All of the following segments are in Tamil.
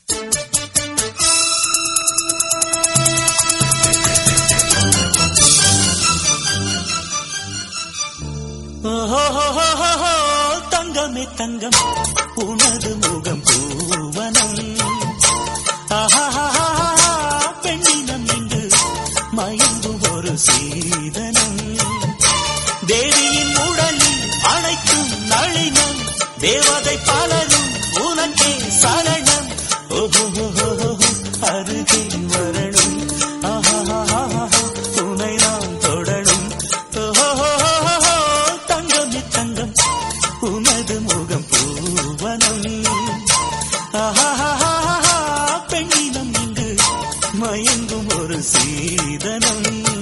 ஓஹோஹோஹோஹோ, தங்கமே தங்கம் உனது முகம் பூவனம் ஆஹாஹாஹா, பெண்ணினம் இன்று மயங்கும் ஒரு சீதனம் தேவியின் உடலில் அழைக்கும் நளினம் தேவதை பலரும் உனக்கே சரணம் ஓஹோஹோஹோ, அருகே வரணும் ஆஹாஹாஹா, உன்னை நான் தொடரும் ஓஹோஹோஹோ, தங்கமே தங்கம் உனது முகம் பூவனம் ஆஹாஹாஹா, பெண்ணினம் இங்கு மயங்கும் ஒரு சீதனம்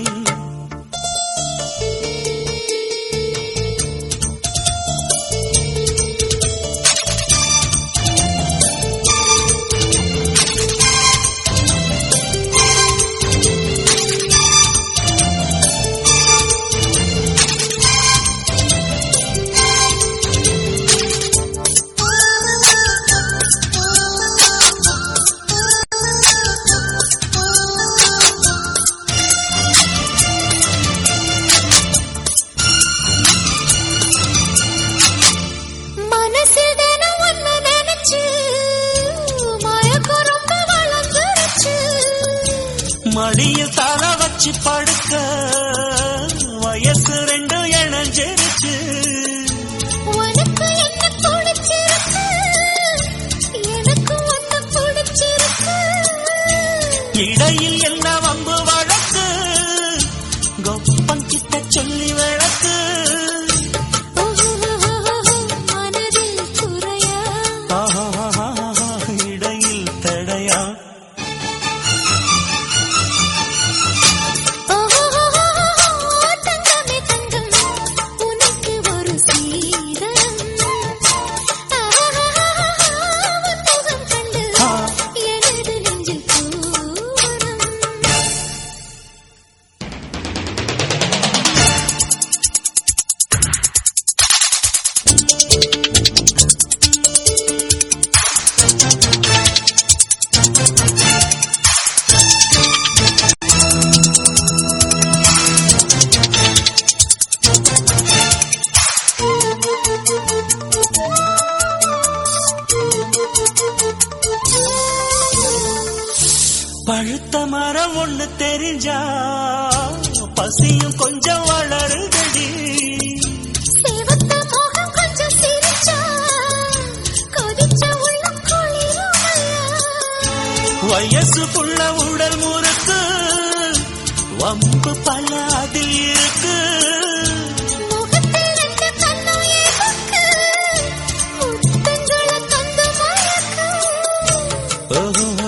மனசில் தினம் உன்னை நினைச்சு மயக்கம் ரொம்ப வளர்ந்துருச்சு மடியில் தலை வச்சு படுக்க வயசு ரெண்டு இணைஞ்சிருச்சு உனக்கு என்ன பிடிச்சிருக்கு எனக்கு உன்னை பிடிச்சிருக்கு இடையில் என்ன வம்பு வழக்கு கொப்பம் கிட்ட சொல்லி வழக்கு மனதில் குறையா ஆஹாஹாஹா, இடையில் தடையா தங்கமே தங்கம் உனக்கு ஒரு சீதனம் உன் முகம் கண்டு ஆ. எனது நெஞ்சில் பூவனம் பழுத்த மரம் ஒண்ணு தெரிஞ்சா பசியும் கொஞ்சம் வளருதடி சேவத்த மோகம் கொஞ்சம் சிரிச்சா கொதிச்ச உள்ளம் குளிருமையா வயசுக்குள்ள உடல் முறுக்கு வம்பு பல அதில் இருக்கு முகத்தில் ரெண்டு கண்ணும் எதுக்கு முத்தங்களை தந்து மயக்கு ஓஹோ,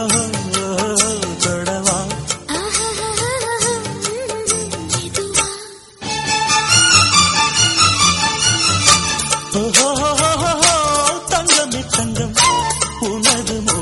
தொடவா இதுவா ஓஹோ, தங்கமே தங்கம் உனது